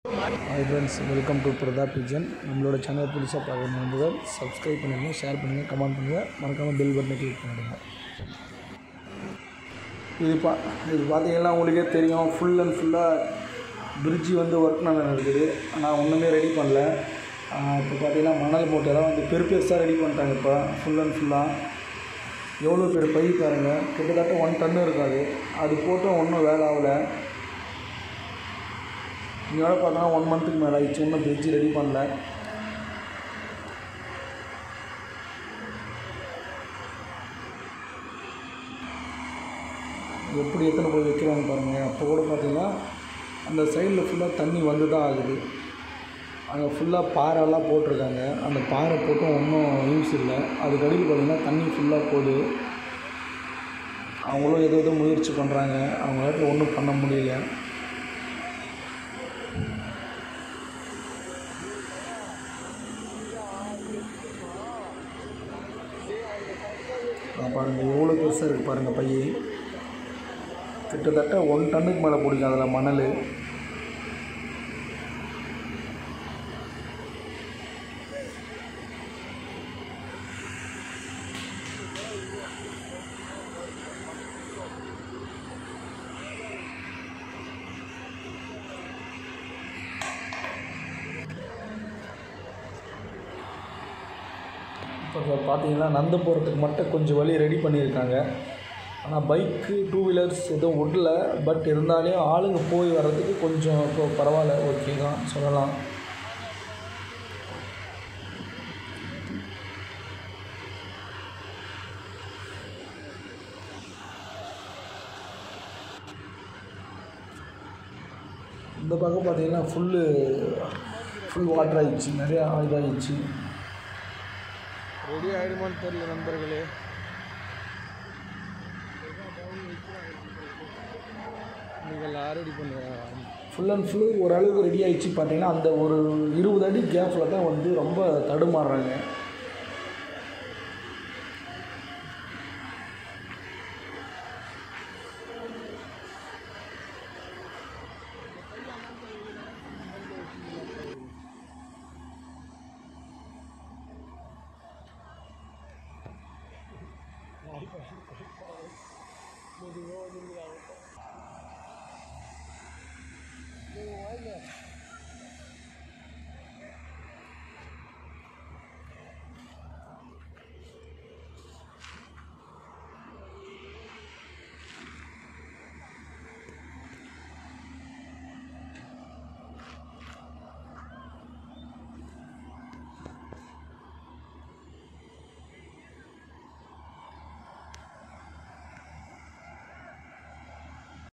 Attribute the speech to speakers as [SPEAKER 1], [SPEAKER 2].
[SPEAKER 1] hi friends welcome to Pratap Bijan நம்மளோட channel புதுசாக பார்க்குற நண்பர்கள் சப்ஸ்கிரைப் பண்ணுங்கள் ஷேர் பண்ணுங்கள் கமெண்ட் பண்ணுங்கள் மறக்காமல் பெல் பட்டனை கிளிக் பண்ணிடுங்க இது பா இது பார்த்தீங்கன்னா உங்களுக்கே தெரியும் ஃபுல் அண்ட் ஃபுல்லாக பிரிட்ஜி வந்து ஒர்க் நல்லா இருக்குது ஆனால் ஒன்றுமே ரெடி பண்ணல இப்போ பார்த்தீங்கன்னா மணல் மூட்டை தான் வந்து பெரு பெருசாக ரெடி பண்ணிட்டாங்க இப்போ ஃபுல் அண்ட் ஃபுல்லாக எவ்வளோ பேர் பை பாருங்க கிட்டத்தட்ட ஒன் டன்னு இருக்காது அது போட்டும் ஒன்றும் வேலை ஆகலை இங்கே வேலை பார்த்தா ஒன் மந்த்துக்கு மேலே ஆயிடுச்சு இன்னும் பிரிட்ஜ் ரெடி பண்ணல எப்படி எத்தனை போய் வைக்கிறாங்க பாருங்கள் அப்போ கூட பார்த்தீங்கன்னா அந்த சைடில் ஃபுல்லாக தண்ணி வந்து தான் ஆகுது அங்கே ஃபுல்லாக பாறைலாம் போட்டிருக்காங்க அந்த பாறை போட்டும் ஒன்றும் யூஸ் இல்லை அதுக்கு அடியில் பார்த்தீங்கன்னா தண்ணி ஃபுல்லாக போகுது அவங்களும் ஏதோ ஏதோ முயற்சி பண்ணுறாங்க அவங்களால ஒன்றும் பண்ண முடியல அதான் பாருங்கள் எவ்வளோ பெருசாக இருக்குது பாருங்கள் பைய கிட்டத்தட்ட ஒன் டன்னுக்கு மேலே பிடிக்கும் அதில் மணல் இப்போ பார்த்தீங்கன்னா நந்து போகிறதுக்கு மட்டும் கொஞ்சம் வழி ரெடி பண்ணியிருக்காங்க ஆனால் பைக்கு டூ வீலர்ஸ் எதுவும் விடல பட் இருந்தாலும் ஆளுங்க போய் வர்றதுக்கு கொஞ்சம் இப்போ பரவாயில்ல ஓகே தான் சொல்லலாம் இந்த பக்கம் பார்த்தீங்கன்னா ஃபுல்லு ஃபுல் வாட்டர் ஆகிடுச்சு நிறையா இதாகிடுச்சு
[SPEAKER 2] ரெடி ஆகிடுமான்னு தெரியல நண்பர்களே நீங்கள் ரெடி பண்ணுங்க
[SPEAKER 1] ஃபுல் அண்ட் ஃபுல்லு ஓரளவுக்கு ரெடி ஆகிடுச்சு பார்த்தீங்கன்னா அந்த ஒரு இருபது அடி கேப்பில் தான் வந்து ரொம்ப தடுமாறுறாங்க